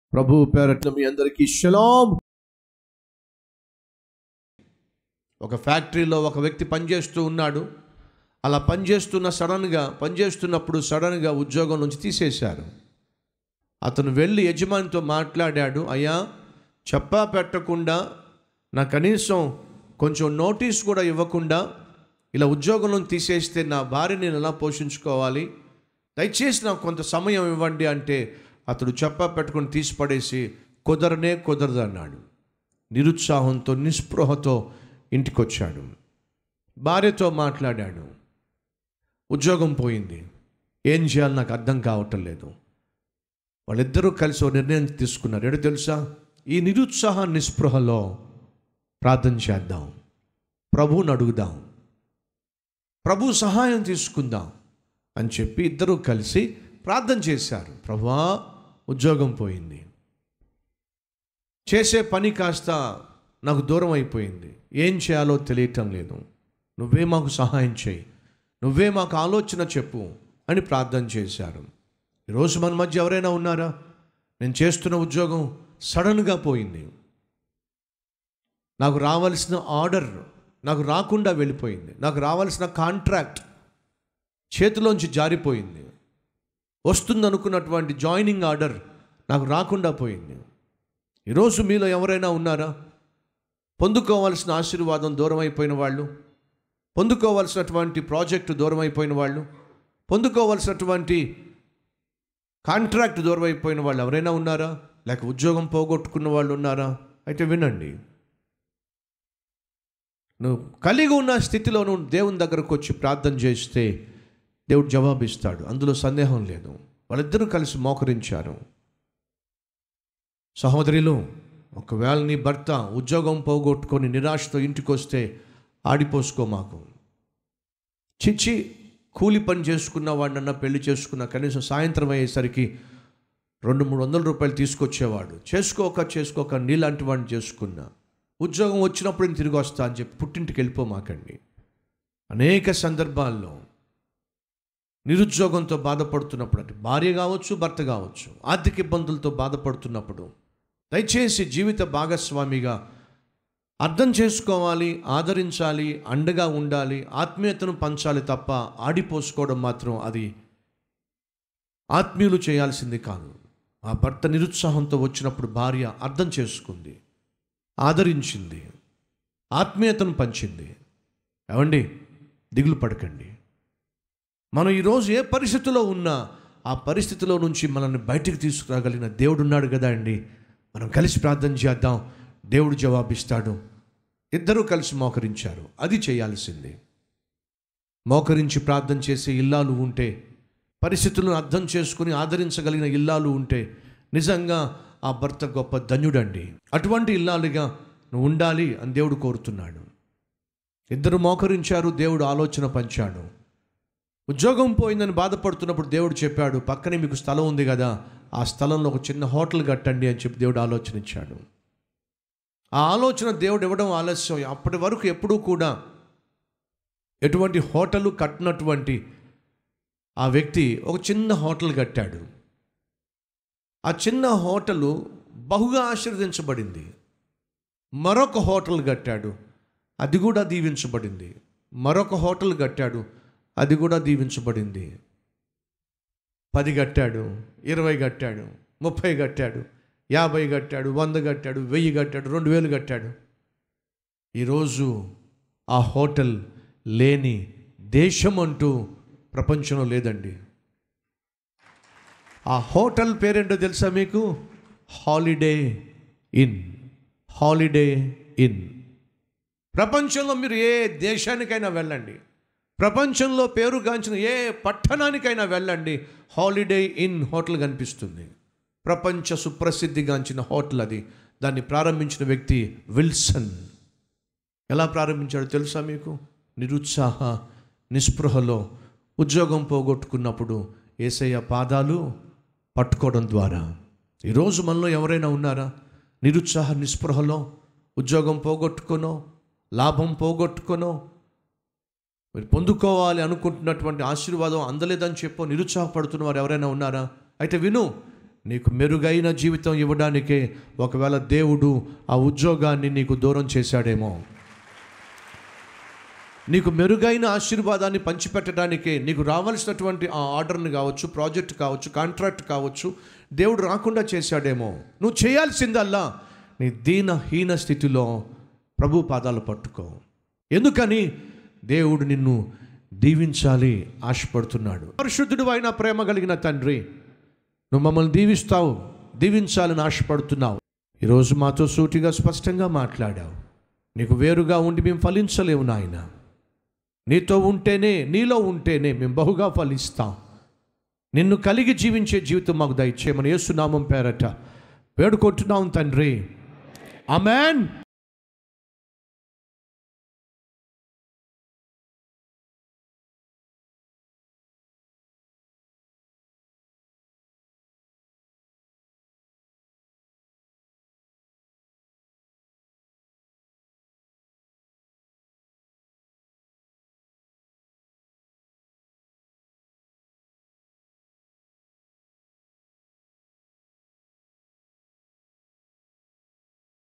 ప్రభు పేరట్ల మీ అందరికీ షలాం ఒక ఫ్యాక్టరీలో ఒక వ్యక్తి పనిచేస్తూ ఉన్నాడు అలా పనిచేస్తున్న సడన్గా పనిచేస్తున్నప్పుడు సడన్గా ఉద్యోగం నుంచి తీసేశారు అతను వెళ్ళి యజమానితో మాట్లాడాడు అయ్యా చెప్పా పెట్టకుండా నా కనీసం కొంచెం నోటీస్ కూడా ఇవ్వకుండా ఇలా ఉద్యోగంలో తీసేస్తే నా భార్యని నేను ఎలా పోషించుకోవాలి దయచేసి నాకు కొంత సమయం ఇవ్వండి అంటే అతడు చెప్పా పెట్టుకుని తీసి పడేసి కుదరనే కుదరదు అన్నాడు నిరుత్సాహంతో నిస్పృహతో ఇంటికొచ్చాడు భార్యతో మాట్లాడాడు ఉద్యోగం పోయింది ఏం చేయాలి నాకు అర్థం కావటం లేదు వాళ్ళిద్దరూ కలిసి ఒక నిర్ణయం తీసుకున్నారు ఏడు తెలుసా ఈ నిరుత్సాహ నిస్పృహలో ప్రార్థన చేద్దాం ప్రభువుని అడుగుదాం ప్రభు సహాయం తీసుకుందాం అని చెప్పి ఇద్దరూ కలిసి ప్రార్థన చేశారు ప్రభువా ఉద్యోగం పోయింది చేసే పని కాస్త నాకు దూరం అయిపోయింది ఏం చేయాలో తెలియటం లేదు నువ్వే మాకు సహాయం చేయి నువ్వే మాకు ఆలోచన చెప్పు అని ప్రార్థన చేశారు ఈరోజు మన మధ్య ఎవరైనా ఉన్నారా నేను చేస్తున్న ఉద్యోగం సడన్గా పోయింది నాకు రావాల్సిన ఆర్డర్ నాకు రాకుండా వెళ్ళిపోయింది నాకు రావాల్సిన కాంట్రాక్ట్ చేతిలోంచి జారిపోయింది వస్తుంది అనుకున్నటువంటి జాయినింగ్ ఆర్డర్ నాకు రాకుండా పోయింది ఈరోజు మీలో ఎవరైనా ఉన్నారా పొందుకోవాల్సిన ఆశీర్వాదం దూరం అయిపోయిన వాళ్ళు పొందుకోవాల్సినటువంటి ప్రాజెక్టు దూరం అయిపోయిన వాళ్ళు పొందుకోవాల్సినటువంటి కాంట్రాక్ట్ దూరం అయిపోయిన వాళ్ళు ఎవరైనా ఉన్నారా లేక ఉద్యోగం పోగొట్టుకున్న వాళ్ళు ఉన్నారా అయితే వినండి నువ్వు కలిగి ఉన్న స్థితిలో నువ్వు దేవుని దగ్గరకు వచ్చి ప్రార్థన చేస్తే దేవుడు జవాబిస్తాడు అందులో సందేహం లేదు వాళ్ళిద్దరూ కలిసి మోకరించారు సహోదరిలు ఒకవేళ నీ భర్త ఉద్యోగం పోగొట్టుకొని నిరాశతో ఇంటికి వస్తే ఆడిపోసుకో మాకు చిచ్చి కూలి పని చేసుకున్న వాడినన్నా పెళ్లి చేసుకున్న కనీసం సాయంత్రం అయ్యేసరికి రెండు మూడు వందల రూపాయలు తీసుకొచ్చేవాడు చేసుకోక చేసుకోక నీలాంటి వాడిని చేసుకున్నా ఉద్యోగం వచ్చినప్పుడు నేను తిరిగి వస్తా అని చెప్పి పుట్టింటికి వెళ్ళిపోమాకండి అనేక సందర్భాల్లో నిరుద్యోగంతో బాధపడుతున్నప్పుడు అంటే భార్య కావచ్చు భర్త కావచ్చు ఆర్థిక ఇబ్బందులతో బాధపడుతున్నప్పుడు దయచేసి జీవిత భాగస్వామిగా అర్థం చేసుకోవాలి ఆదరించాలి అండగా ఉండాలి ఆత్మీయతను పంచాలి తప్ప ఆడిపోసుకోవడం మాత్రం అది ఆత్మీయులు చేయాల్సింది కాదు ఆ భర్త నిరుత్సాహంతో వచ్చినప్పుడు భార్య అర్థం చేసుకుంది ఆదరించింది ఆత్మీయతను పంచింది ఏమండి దిగులు పడకండి మనం ఈరోజు ఏ పరిస్థితిలో ఉన్నా ఆ పరిస్థితిలో నుంచి మనల్ని బయటికి తీసుకురాగలిగిన దేవుడు ఉన్నాడు కదా అండి మనం కలిసి ప్రార్థన చేద్దాం దేవుడు జవాబిస్తాడు ఇద్దరూ కలిసి మోకరించారు అది చేయాల్సింది మోకరించి ప్రార్థన చేసే ఇల్లాలు ఉంటే పరిస్థితులను అర్థం చేసుకుని ఆదరించగలిగిన ఇల్లాలు ఉంటే నిజంగా ఆ భర్త గొప్ప ధన్యుడండి అటువంటి ఇల్లాలుగా నువ్వు ఉండాలి అని దేవుడు కోరుతున్నాడు ఇద్దరు మోకరించారు దేవుడు ఆలోచన పంచాడు ఉద్యోగం పోయిందని బాధపడుతున్నప్పుడు దేవుడు చెప్పాడు పక్కనే మీకు స్థలం ఉంది కదా ఆ స్థలంలో ఒక చిన్న హోటల్ కట్టండి అని చెప్పి దేవుడు ఆలోచన ఇచ్చాడు ఆ ఆలోచన దేవుడు ఇవ్వడం ఆలస్యం అప్పటి వరకు ఎప్పుడూ కూడా ఎటువంటి హోటల్ కట్టినటువంటి ఆ వ్యక్తి ఒక చిన్న హోటల్ కట్టాడు ఆ చిన్న హోటలు బహుగా ఆశీర్వదించబడింది మరొక హోటల్ కట్టాడు అది కూడా దీవించబడింది మరొక హోటల్ కట్టాడు అది కూడా దీవించబడింది పది కట్టాడు ఇరవై కట్టాడు ముప్పై కట్టాడు యాభై కట్టాడు వంద కట్టాడు వెయ్యి కట్టాడు రెండు వేలు కట్టాడు ఈరోజు ఆ హోటల్ లేని దేశం అంటూ ప్రపంచంలో లేదండి ఆ హోటల్ పేరేంటో తెలుసా మీకు హాలిడే ఇన్ హాలిడే ఇన్ ప్రపంచంలో మీరు ఏ దేశానికైనా వెళ్ళండి ప్రపంచంలో పేరుగాంచిన ఏ పట్టణానికైనా వెళ్ళండి హాలిడే ఇన్ హోటల్ కనిపిస్తుంది ప్రపంచ సుప్రసిద్ధిగాంచిన హోటల్ అది దాన్ని ప్రారంభించిన వ్యక్తి విల్సన్ ఎలా ప్రారంభించాడో తెలుసా మీకు నిరుత్సాహ నిస్పృహలో ఉద్యోగం పోగొట్టుకున్నప్పుడు ఏసయ్య పాదాలు పట్టుకోవడం ద్వారా ఈరోజు మనలో ఎవరైనా ఉన్నారా నిరుత్సాహ నిస్పృహలో ఉద్యోగం పోగొట్టుకొనో లాభం పోగొట్టుకొనో మీరు పొందుకోవాలి అనుకుంటున్నటువంటి ఆశీర్వాదం అందలేదని చెప్పో నిరుత్సాహపడుతున్న వారు ఎవరైనా ఉన్నారా అయితే విను నీకు మెరుగైన జీవితం ఇవ్వడానికే ఒకవేళ దేవుడు ఆ ఉద్యోగాన్ని నీకు దూరం చేశాడేమో నీకు మెరుగైన ఆశీర్వాదాన్ని పంచిపెట్టడానికే నీకు రావాల్సినటువంటి ఆ ఆర్డర్ని కావచ్చు ప్రాజెక్ట్ కావచ్చు కాంట్రాక్ట్ కావచ్చు దేవుడు రాకుండా చేశాడేమో నువ్వు చేయాల్సిందల్లా నీ దీన హీన స్థితిలో ప్రభు పాదాలు పట్టుకో ఎందుకని దేవుడు నిన్ను దీవించాలి ఆశపడుతున్నాడు పరిశుద్ధుడు అయిన ప్రేమ కలిగిన తండ్రి నువ్వు మమ్మల్ని దీవిస్తావు దీవించాలని ఆశపడుతున్నావు ఈరోజు మాతో సూటిగా స్పష్టంగా మాట్లాడావు నీకు వేరుగా ఉండి మేము ఫలించలేము నాయన నీతో ఉంటేనే నీలో ఉంటేనే మేము బహుగా ఫలిస్తాం నిన్ను కలిగి జీవించే జీవితం మాకు దయచేయమని యేసునామం పేరట వేడుకుంటున్నాం తండ్రి అమెన్